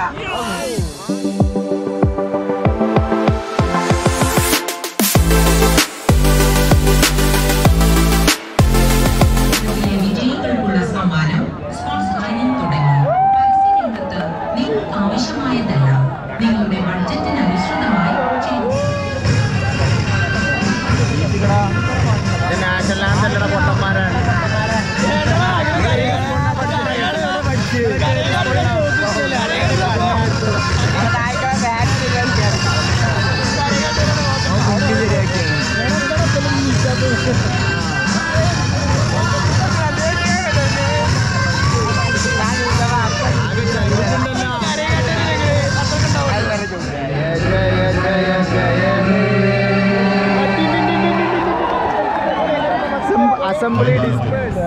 ഇതിലെ വിജയികൾക്കുള്ള സമ്മാനം സ്പോൺസറിംഗ് തുടങ്ങി പരസ്യരംഗത്ത് നിങ്ങൾക്ക് ആവശ്യമായതെല്ലാം നിങ്ങളുടെ ബഡ്ജറ്റിന് അനുസൃതമായി ചെയ്തു നാഷണൽ ആന്തല്ലട പൊട്ടന്മാരാണ് അസംബ്ലി ഡിസ്പേഴ്സ്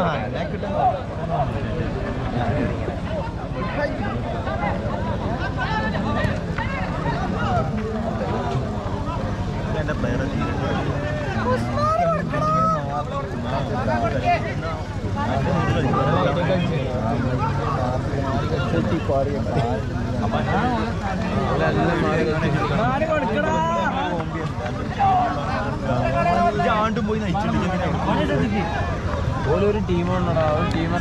ഓലൊരു ടീമാണോടാ ഒരു ടീം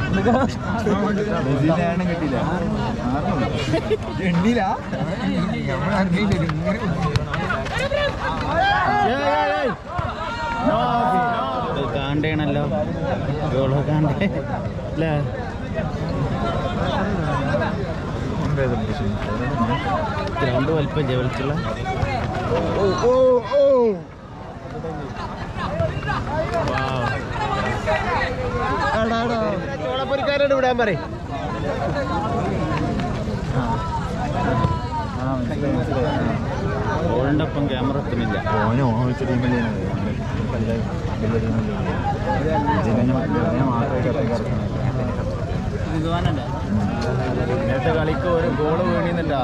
കാണ്ടേണല്ലോ ഗോളോ കാണ്ടേ അല്ലേ ഗ്രൗണ്ട് വലിപ്പം ജവലിച്ചുള്ള ചോളപ്പൊരിക്കാരോട് വിടാൻ പറയും ഗോളിൻ്റെ ഒപ്പം ക്യാമറ എത്തുന്നില്ല ഓന് ഓൺ വെച്ച ടീമില്ലേ നേരത്തെ കളിക്ക് ഒരു ഗോള് വീണിന്നുണ്ടാ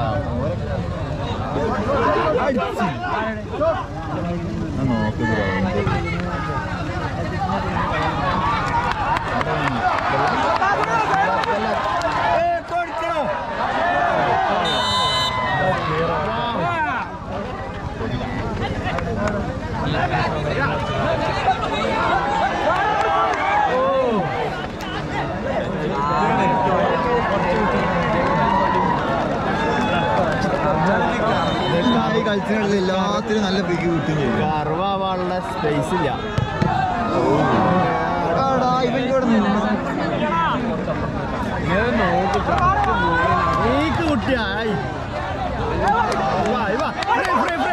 കളിച്ചിട്ടുള്ള എല്ലാത്തിനും നല്ല പിക്ക് കിട്ടും ചെയ്യും കർവാവാനുള്ള സ്പേസ് ഇല്ല നീക്ക് കുട്ടിയായി വാ, വാ. Free, free, free.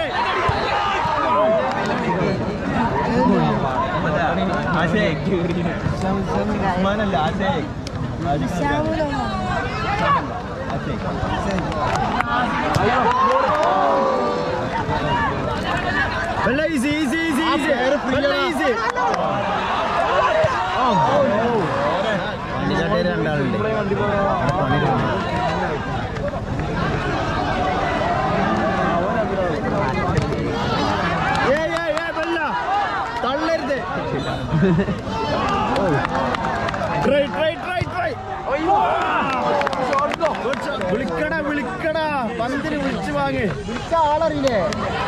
വെള്ള ഈസി ഈസി ഈസി ഈസി വെള്ള ഈസി വണ്ടിക്കാട്ടേ രണ്ടാളുണ്ട് പണി തുടങ്ങി. ഏയ് ഏയ് ഏയ് വെള്ള തള്ളരുത് ട്രൈ ട്രൈ ട്രൈ ട്രൈ വിളിക്കടാ വിളിക്കടാ പന്തിന് വിളിച്ചു വാങ്ങ് വിളിച്ച ആളറിയില്ലേ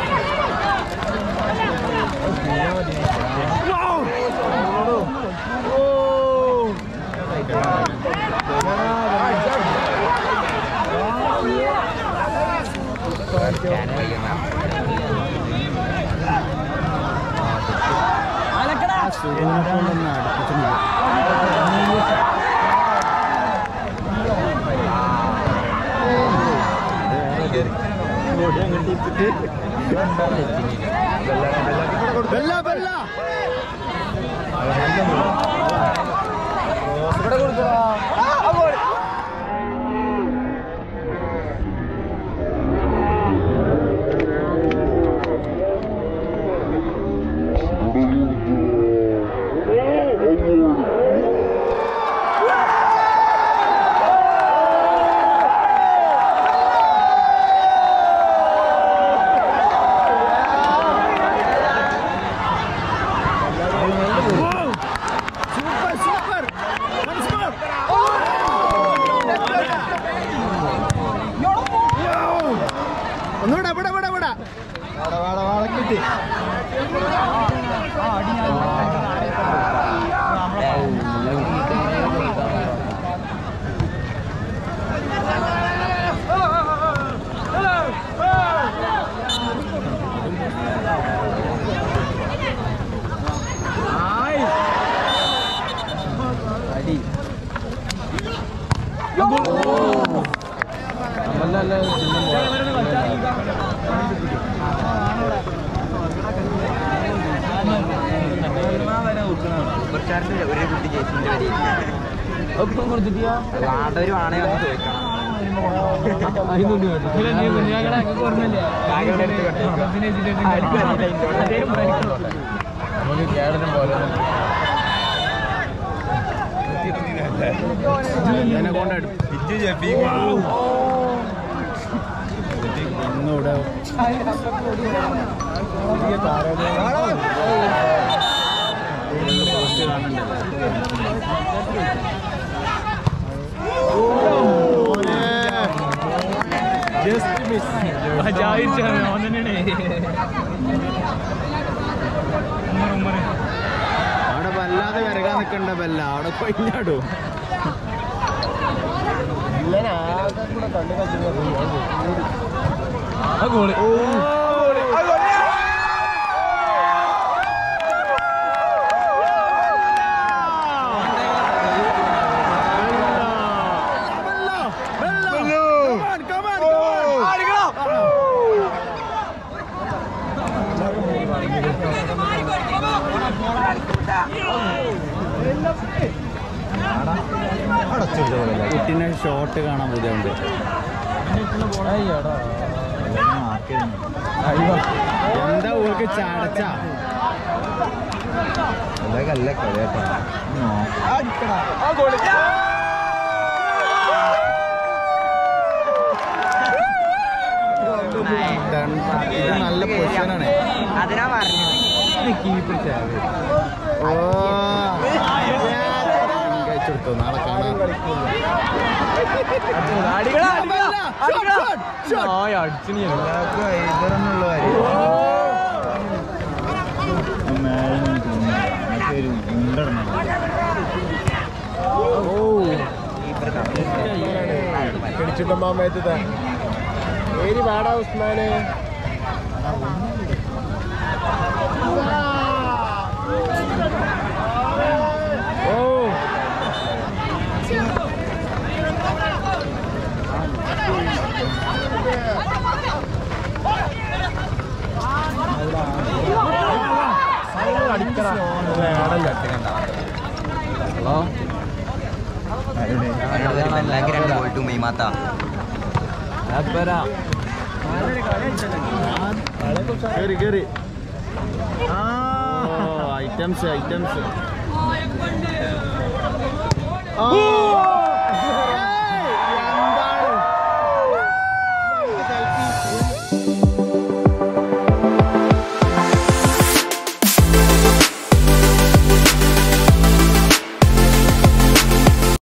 സൂര്യനെക്കൊണ്ടൊന്ന് അടുപ്പിച്ചിട്ടുണ്ട് ബെല്ല ബെല്ല സൂപ്പർ സ്റ്റാറിന്റെ ഒരു കുട്ടി ജയിച്ചിന്റെ വരി വാടൊരു ആണേ വന്ന് ചോദിക്കണം ബാഗ് എടുത്ത് കെട്ടണം. ആർക്കും അറിയില്ല ഇതിനോട്. എന്നെ കൊണ്ട് ഒന്നുകൂടെ പോസ്റ്റ് കാണുന്നുണ്ടല്ലോ ജസ്റ്റ് മിസ് അവിടെ വല്ലാതെ വിറകാൻ നിൽക്കണ്ട ബല്ല അവിടെ കൊഞ്ഞാടും കുട്ടീനെ ഷോട്ട് കാണാൻ ബുദ്ധിമുണ്ട് എന്താ ഊർക്ക് ചടച്ച അല്ല കളിയാട്ടാ ഇത് നല്ല പൊസിഷനാണ് അതിനാ പറഞ്ഞു ഓ കഴിച്ചെടുത്തു നാളെ കാണാൻ എല്ലാവർക്കും ഐതറെന്നുള്ള കാര്യം ഏരി വാടാ ഉസ്മാനെ ഓ എല്ലാവരും ഗോൾ ടു മെയ്മാത്ത കേറി കേറി ആ ഐറ്റംസ് ഐറ്റംസ്